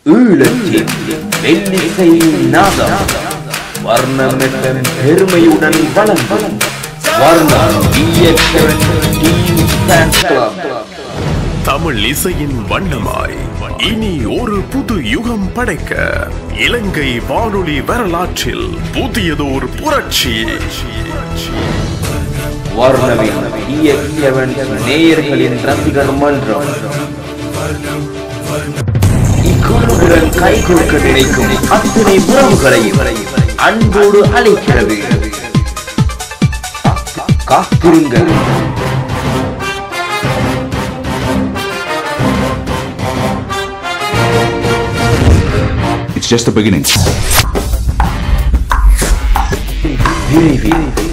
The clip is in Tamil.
ஈழத்தின் மெல்லிசை நாதம் வர்ணமெத்தன் பெருமையுடன் வளர்ந்தது வர்ணம் DX7 Team Fans Club. Tamil இசையின் வண்ணமாய் இனி ஒரு புது யுகம் படைக்க இலங்கை வானொலி வரலாற்றில் புதியதோர் புரட்சி வர்ணவின் DX7 நேயர்களின் ரசிகர் மன்றம் இக்குழுவுடன் கை கொடுக்க நினைக்கும் அத்தனை உறவுகளையும் அன்போடு அழைக்கிறது காத்திருங்கள் It's just the beginning. விரைவில்